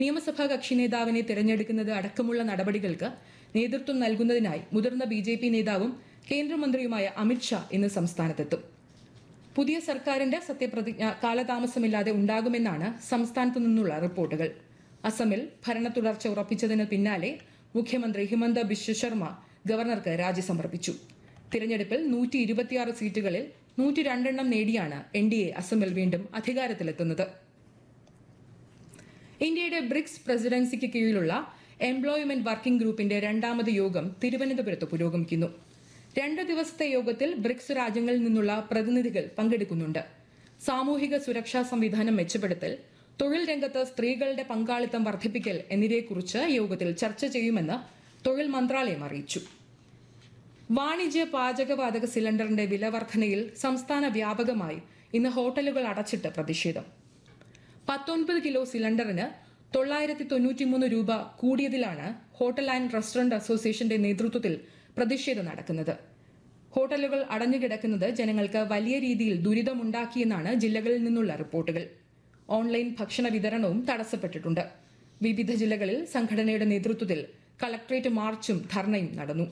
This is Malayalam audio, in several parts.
നിയമസഭാ കക്ഷി നേതാവിനെ തിരഞ്ഞെടുക്കുന്നത് അടക്കമുള്ള നടപടികൾക്ക് നേതൃത്വം നൽകുന്നതിനായി മുതിർന്ന ബി ജെ പി നേതാവും കേന്ദ്രമന്ത്രിയുമായ അമിത്ഷാ ഇന്ന് സംസ്ഥാനത്തെത്തും പുതിയ സർക്കാരിന്റെ സത്യപ്രതിജ്ഞ കാലതാമസമില്ലാതെ ഉണ്ടാകുമെന്നാണ് സംസ്ഥാനത്തു നിന്നുള്ള റിപ്പോർട്ടുകൾ അസമിൽ ഭരണ തുടർച്ച ഉറപ്പിച്ചതിന് പിന്നാലെ മുഖ്യമന്ത്രി ഹിമന്ത ബിശ്വ ശർമ്മ ഗവർണർക്ക് രാജി സമർപ്പിച്ചു തിരഞ്ഞെടുപ്പിൽ നൂറ്റി ഇരുപത്തിയാറ് സീറ്റുകളിൽ നൂറ്റി രണ്ടെണ്ണം നേടിയാണ് എൻ ഡി എ അസമിൽ വീണ്ടും അധികാരത്തിലെത്തുന്നത് ഇന്ത്യയുടെ ബ്രിക്സ് പ്രസിഡൻസിക്ക് കീഴിലുള്ള എംപ്ലോയ്മെന്റ് വർക്കിംഗ് ഗ്രൂപ്പിന്റെ രണ്ടാമത് യോഗം തിരുവനന്തപുരത്ത് പുരോഗമിക്കുന്നു രണ്ട് ദിവസത്തെ യോഗത്തിൽ ബ്രിക്സ് രാജ്യങ്ങളിൽ നിന്നുള്ള പ്രതിനിധികൾ പങ്കെടുക്കുന്നുണ്ട് സാമൂഹിക സുരക്ഷാ സംവിധാനം മെച്ചപ്പെടുത്തൽ തൊഴിൽ രംഗത്ത് സ്ത്രീകളുടെ പങ്കാളിത്തം വർദ്ധിപ്പിക്കൽ എന്നിവയെക്കുറിച്ച് യോഗത്തിൽ ചർച്ച ചെയ്യുമെന്ന് തൊഴിൽ മന്ത്രാലയം അറിയിച്ചു വാണിജ്യ പാചകവാതക സിലിണ്ടറിന്റെ വില വർധനയിൽ സംസ്ഥാന വ്യാപകമായി ഇന്ന് ഹോട്ടലുകൾ അടച്ചിട്ട് പ്രതിഷേധം പത്തൊൻപത് കിലോ സിലിണ്ടറിന് തൊള്ളായിരത്തി തൊണ്ണൂറ്റിമൂന്ന് രൂപ കൂടിയതിലാണ് ഹോട്ടൽ ആൻഡ് റെസ്റ്റോറന്റ് അസോസിയേഷന്റെ നേതൃത്വത്തിൽ പ്രതിഷേധം നടക്കുന്നത് ഹോട്ടലുകൾ അടഞ്ഞുകിടക്കുന്നത് ജനങ്ങൾക്ക് വലിയ രീതിയിൽ ദുരിതമുണ്ടാക്കിയെന്നാണ് ജില്ലകളിൽ നിന്നുള്ള റിപ്പോർട്ടുകൾ ഓൺലൈൻ ഭക്ഷണ വിതരണവും തടസ്സപ്പെട്ടിട്ടുണ്ട് വിവിധ ജില്ലകളിൽ സംഘടനയുടെ നേതൃത്വത്തിൽ കളക്ട്രേറ്റ് മാർച്ചും ധർണയും നടന്നു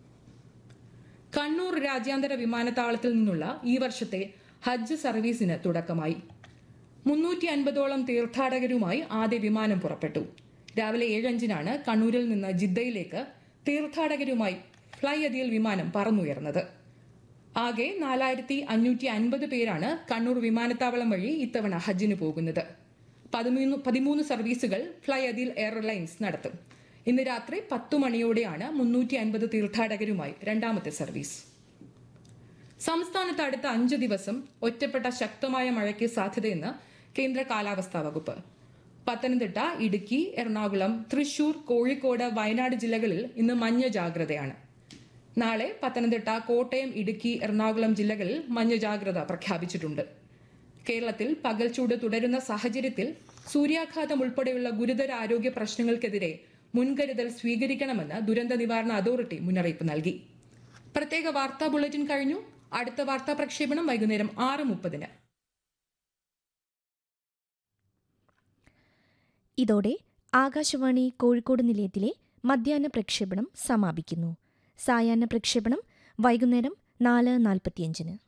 കണ്ണൂർ രാജ്യാന്തര വിമാനത്താവളത്തിൽ നിന്നുള്ള ഈ വർഷത്തെ ഹജ്ജ് സർവീസിന് തുടക്കമായി മുന്നൂറ്റി അൻപതോളം തീർത്ഥാടകരുമായി ആദ്യ വിമാനം പുറപ്പെട്ടു രാവിലെ ഏഴഞ്ചിനാണ് കണ്ണൂരിൽ നിന്ന് ജിദ്ദയിലേക്ക് തീർത്ഥാടകരുമായി ഫ്ലൈ അതിൽ വിമാനം പറന്നുയർന്നത് ആകെ നാലായിരത്തി അഞ്ഞൂറ്റി അൻപത് പേരാണ് കണ്ണൂർ വിമാനത്താവളം വഴി ഇത്തവണ ഹജ്ജിന് പോകുന്നത് പതിമൂന്ന് പതിമൂന്ന് സർവീസുകൾ ഫ്ലൈ അതിൽ എയർലൈൻസ് നടത്തും ഇന്ന് രാത്രി പത്തു മണിയോടെയാണ് മുന്നൂറ്റി അൻപത് തീർത്ഥാടകരുമായി രണ്ടാമത്തെ സർവീസ് സംസ്ഥാനത്ത് അടുത്ത അഞ്ച് ദിവസം ഒറ്റപ്പെട്ട ശക്തമായ മഴയ്ക്ക് സാധ്യതയെന്ന് കേന്ദ്ര കാലാവസ്ഥാ വകുപ്പ് പത്തനംതിട്ട ഇടുക്കി എറണാകുളം തൃശൂർ കോഴിക്കോട് വയനാട് ജില്ലകളിൽ ഇന്ന് മഞ്ഞ ജാഗ്രതയാണ് നാളെ പത്തനംതിട്ട കോട്ടയം ഇടുക്കി എറണാകുളം ജില്ലകളിൽ മഞ്ഞ ജാഗ്രത പ്രഖ്യാപിച്ചിട്ടുണ്ട് കേരളത്തിൽ പകൽച്ചൂട് തുടരുന്ന സാഹചര്യത്തിൽ സൂര്യാഘാതം ഉൾപ്പെടെയുള്ള ഗുരുതര ആരോഗ്യ പ്രശ്നങ്ങൾക്കെതിരെ മുൻകരുതൽ സ്വീകരിക്കണമെന്ന് ദുരന്ത നിവാരണ അതോറിറ്റി മുന്നറിയിപ്പ് നൽകി പ്രത്യേക വാർത്താ ബുള്ളറ്റിൻ കഴിഞ്ഞു അടുത്ത വാർത്താ പ്രക്ഷേപണം വൈകുന്നേരം ആറ് മുപ്പതിന് ഇതോടെ ആകാശവാണി കോഴിക്കോട് നിലയത്തിലെ മധ്യാഹ്ന പ്രക്ഷേപണം സമാപിക്കുന്നു സായാഹ്ന പ്രക്ഷേപണം വൈകുന്നേരം നാല് നാൽപ്പത്തിയഞ്ചിന്